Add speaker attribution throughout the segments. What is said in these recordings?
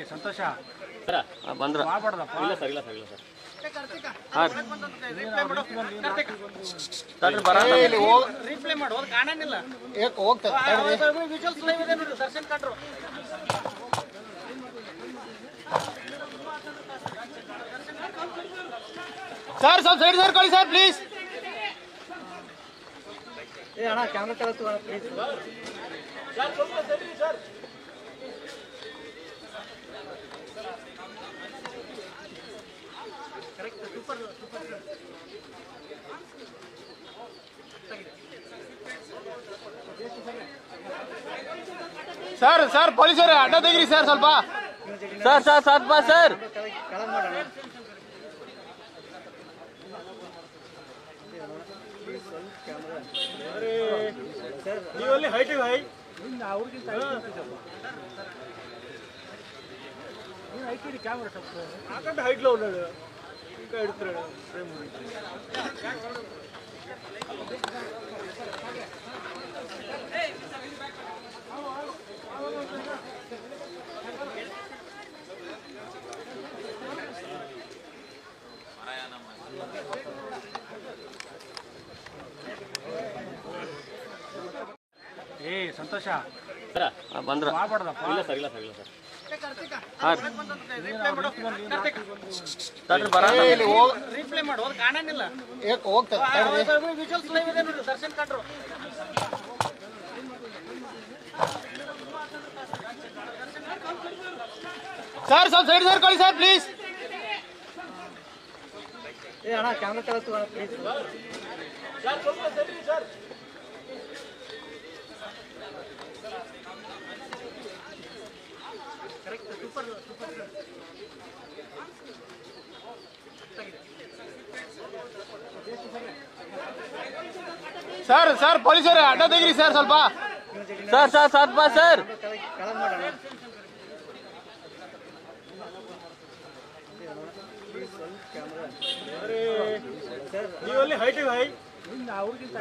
Speaker 1: ಸಂತೋಷ
Speaker 2: ಬಂದ್ರ
Speaker 1: ಮಾಡ್ಬಾರ್ದಪ್ಪ
Speaker 2: ಇಲ್ಲ ಸರ್ ಇಲ್ಲ ಸರ್ ಇಲ್ಲ ಸರ್ ಹಾಂ ತಡ್ರಿ ಬರ
Speaker 1: ರೀಪ್ಲೇ ಮಾಡು ಅದು ಕಾಣಂಗಿಲ್ಲ
Speaker 3: ಹೋಗ್ತದೆ
Speaker 1: ವಿಜುವಲ್ಸ್ ಲೈವ್ ಇದೆ ನೋಡಿ ದರ್ಶನ್ ಕಂಡ್ರು
Speaker 3: ಸರ್ ಸ್ವಲ್ಪ ಸೈಡ್ ಸೇರ್ಕೊಳ್ಳಿ ಸರ್ ಪ್ಲೀಸ್
Speaker 1: ಏ ಅಣ್ಣ ಕ್ಯಾಮ್ರಾ ತಗೋತು ಪ್ಲೀಸ್
Speaker 3: ಸರ್ ಸರ್ ಪೊಲೀಸರೇ ಅಡ್ಡ ತೆಗಿರಿ ಸರ್ ಸ್ವಲ್ಪ
Speaker 2: ಸರ್ ಸರ್ ಸ್ವಲ್ಪ ಸರ್
Speaker 1: ಕೆಳಗೆ ಮಾಡೋಣ
Speaker 3: ನೀವಲ್ಲಿ ಹೈಟ್ ಹೈ
Speaker 1: ಅವ್ರಿಗಿಂತ ನೀನು ಐಟಿ ಕ್ಯಾಮ್ರಾ ಸ್ವಲ್ಪ
Speaker 3: ಹಾಕೊಂಡು ಹೈಟ್లో ఉన్నాడు ఇంకా ఎడుతున్నాడు ఫ్రేమ్
Speaker 1: ಏ ಸಂತೋಷ
Speaker 2: ಬಂದ್ರ
Speaker 1: ಮಾಡ್ಬಾರ್ದಪ್ಪ
Speaker 2: ಇಲ್ಲ ಸರ್ ಇಲ್ಲ ಸರ್ ಇಲ್ಲ ಸರ್ ಹಾಂ ತಡ್ರಿ ಬರ
Speaker 1: ರೀಪ್ಲೇ ಮಾಡು ಅದು ಕಾಣಂಗಿಲ್ಲ
Speaker 3: ಹೋಗ್ತದೆ
Speaker 1: ವಿಜುವಲ್ಸ್ ಲೈವ್ ಇದೆ ನೋಡಿ ದರ್ಶನ್ ಕಂಡ್ರು
Speaker 3: ಸರ್ ಸ್ವಲ್ಪ ಸೈಡ್ ಸೇರ್ಕೊಳ್ಳಿ ಸರ್ ಪ್ಲೀಸ್
Speaker 1: ಏ ಅಣ್ಣ ಕ್ಯಾಮ್ರಾ ತಗೋತು ಪ್ಲೀಸ್
Speaker 3: ಸರ್ ಸರ್ ಪೊಲೀಸರೇ ಅಡ್ಡ ತೆಗಿರಿ ಸರ್ ಸ್ವಲ್ಪ
Speaker 2: ಸರ್ ಸರ್ ಸ್ವಲ್ಪ ಸರ್
Speaker 1: ಕೆಳಗೆ ಮಾಡೋಣ
Speaker 3: ನೀವಲ್ಲಿ ಹೈಟ್ ಹೈ
Speaker 1: ಅವ್ರಿಗಿಂತ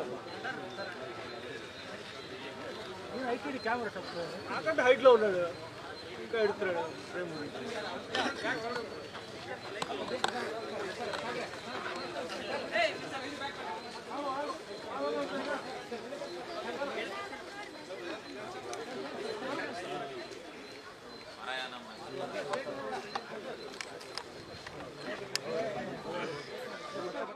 Speaker 1: ನೀನು ಐಟಿ ಕ್ಯಾಮ್ರಾ ಸ್ವಲ್ಪ
Speaker 3: ಹಾಕೊಂಡು హైట్లో ఉన్నాడు ఇంకా ఎడుతున్నాడు ఫ్రేమ్